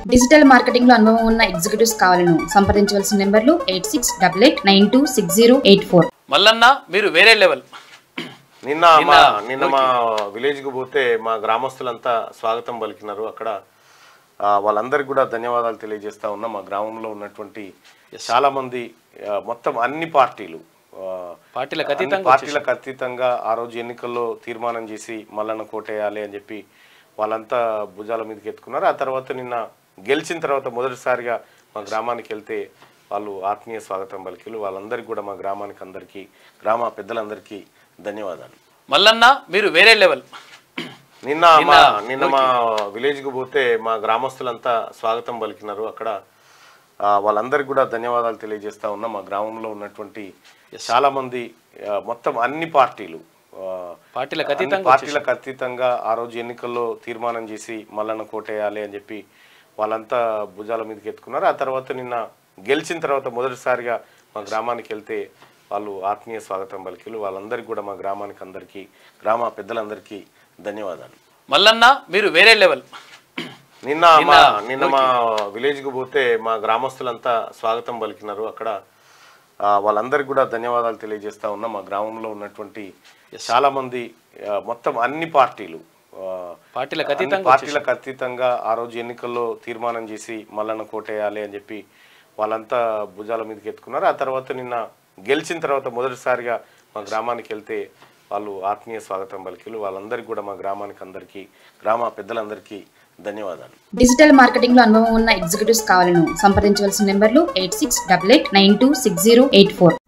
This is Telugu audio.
డిజిటల్ మార్కెటింగ్ లో అనుభవం ఉన్న ఎగ్జిక్యూటివ్స్ కావాలను సంప్రదించవలసిన నెంబర్లు eight six double eight nine two six zero eight four Mallanna మీరు వేరే లెవెల్ నిన్న మా నిన్న మా విలేజ్ కు పోతే మా గ్రామస్తులంతా స్వాగతం పలికినారు అక్కడ ఆ, వాళ్ళందరికీ కూడా ధన్యవాదాలు తెలియజేస్తా ఉన్నా మా గ్రామంలో ఉన్నటువంటి చాలా మంది ఆ, మొత్తం అన్ని పార్టీలు ఆ, పార్టీలకు అన్ని అతీతంగా పార్టీలకు అతీతంగా ఆ రోజు ఎన్నికల్లో తీర్మానం చేసి మల్లన్న కోటేయాలి అని చెప్పి వాళ్ళంతా భుజాల మీదకి ఎత్తుకున్నారు ఆ తర్వాత నిన్న గెలిచిన తర్వాత మొదటిసారిగా మా గ్రామానికి వెళ్తే వాళ్ళు ఆత్మీయ స్వాగతం పలికిలు వాళ్ళందరికీ కూడా మా గ్రామానికి అందరికీ గ్రామ పెద్దలందరికీ ధన్యవాదాలు మల్లన్న మీరు వేరే లెవెల్ నిన్న మా నిన్న మా విలేజ్ కు పోతే మా గ్రామస్తులంతా స్వాగతం పలికినారు అక్కడ ఆ, వాళ్ళందరికీ కూడా ధన్యవాదాలు తెలియజేస్తా ఉన్నా మా గ్రామంలో ఉన్నటువంటి చాలా మంది ఆ, మొత్తం అన్ని పార్టీలు ఆ, పార్టీలకు అన్ని అతీతంగా పార్టీలకు అతీతంగా ఆ రోజు ఎన్నికల్లో తీర్మానం చేసి మల్లన్న కోటేయాలి అని చెప్పి వాళ్ళంతా భుజాల మీదకి ఎత్తుకున్నారు ఆ తర్వాత నిన్న గెలిచిన తర్వాత మొదటిసారిగా మా గ్రామానికి వెళ్తే వాళ్ళు ఆత్మీయ స్వాగతం పలికిలు వాళ్ళందరికీ కూడా మా గ్రామానికి అందరికీ గ్రామ పెద్దలందరికీ ధన్యవాదాలు మల్లన్న మీరు వేరే లెవెల్ నిన్న మా నిన్న మా విలేజ్ కు పోతే మా గ్రామస్తులంతా స్వాగతం పలికినారు అక్కడ ఆ, వాళ్ళందరికీ కూడా ధన్యవాదాలు తెలియజేస్తా ఉన్నా మా గ్రామంలో ఉన్నటువంటి చాలా మంది ఆ, మొత్తం అన్ని పార్టీలు ఆ, పార్టీలకు అన్ని అతీతంగా పార్టీలకు అతీతంగా ఆ రోజు ఎన్నికల్లో తీర్మానం చేసి మల్లన్న కోటేయాలి అని చెప్పి వాళ్ళంతా భుజాల మీదకి ఎత్తుకున్నారు ఆ తర్వాత నిన్న గెలిచిన తర్వాత మొదటిసారిగా మా గ్రామానికి వెళ్తే వాళ్ళు ఆత్మీయ స్వాగతం పలికిలు వాళ్ళందరికీ కూడా మా గ్రామానికి అందరికీ గ్రామ పెద్దలందరికీ ధన్యవాదాలు డిజిటల్ మార్కెటింగ్ లో అనుభవం ఉన్న ఎగ్జిక్యూటివ్స్ కావాలను సంప్రదించవలసిన నెంబర్లు eight six double eight nine two six zero eight four